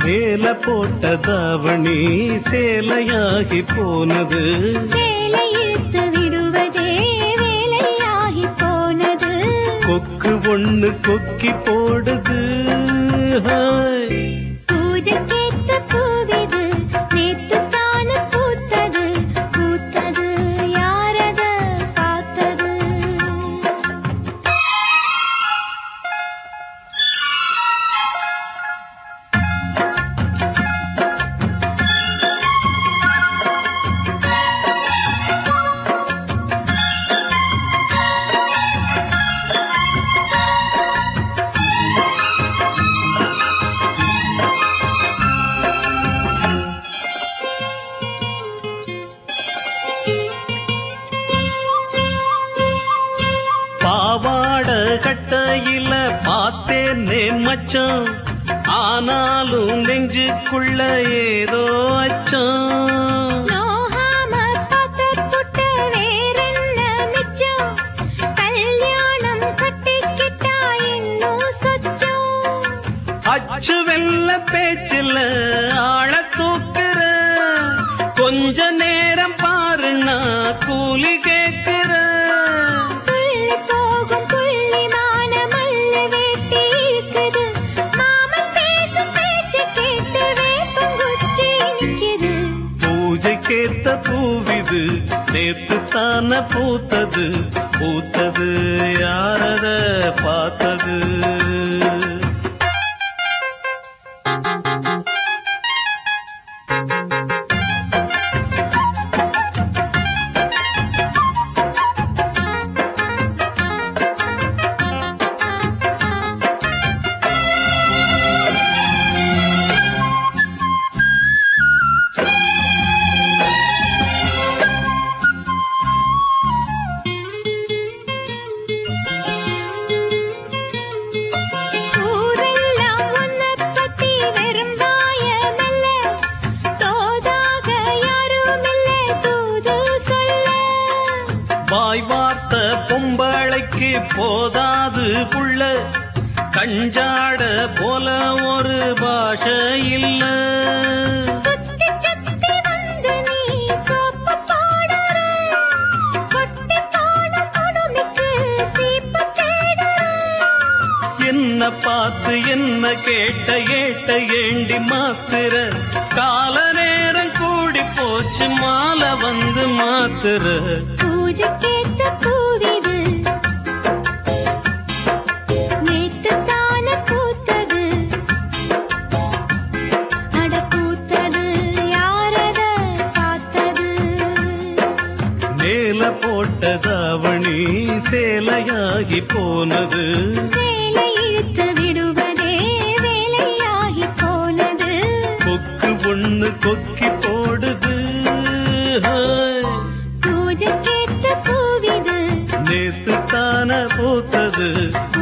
மேல போட்ட தாவணி சேலையாகி போனது சேலை இழுத்து விடுவதே வேலையாகி போனது கொக்கு ஒண்ணு கொக்கி போடுது ஹாய். பூஜைக்கேத்த பூவிது நேத்து தானு பூத்தது பூத்தது யாரத பார்த்தது பாவாட கட்டையில பார்த்தேனே மச்சான் ஆனாலும் நெஞ்சுக்குள்ள ஏதோ அச்சம் நோகாம பார்த்த புட்ட வேறென்ன மிச்சம் கல்யாணம் கட்டிக்கிட்டா இன்னும் சொச்சம் அச்சு வெல்ல பேச்சில் ஆழ தூக்குற கொஞ்ச நேரம் பாருன்னா கூலி கேக்குற புள்ளி போகும் புள்ளிமான மல்லு வேட்டி இருக்குது மாமன் பேசும் பேச்சு கேட்டு வேப்பங்குச்சி நிக்குது பூஜைக்கேத்த பூவிது நேத்து தான பூத்தது பூத்தது யாரத பார்த்தது ஊரெல்லாம் உன்னை பத்தி வெறும் வாயமல்ல தோதாக யாரும் இல்லை தூது சொல்ல வாய் வார்த்த பொம்பளைக்கு போதாது புள்ள கஞ்சாட போல ஒரு பாஷை இல்ல சுத்தி சுத்தி வந்து நீ சோப்பு போடுற கொட்டி போன கொடுமைக்கு சீப்பு தேடுற என்ன பார்த்து என்ன கேட்ட ஏட்ட ஏண்டி மாத்துற கால நேரம் கூடி போச்சு மாலை வந்து மாத்துற பூஜைக்கேத்த பூவிது நேத்து தான பூத்தது அட பூத்தது யாரத பார்த்தது மேல போட்ட தாவணி சேலையாகி போனது சேலை இழுத்து விடுவதே வேலையாகி போனது கொக்கு ஒண்ணு கொக்கி போடுது ஹாய். பூஜைக்கேத்த பூவிது நேத்து தான பூத்தது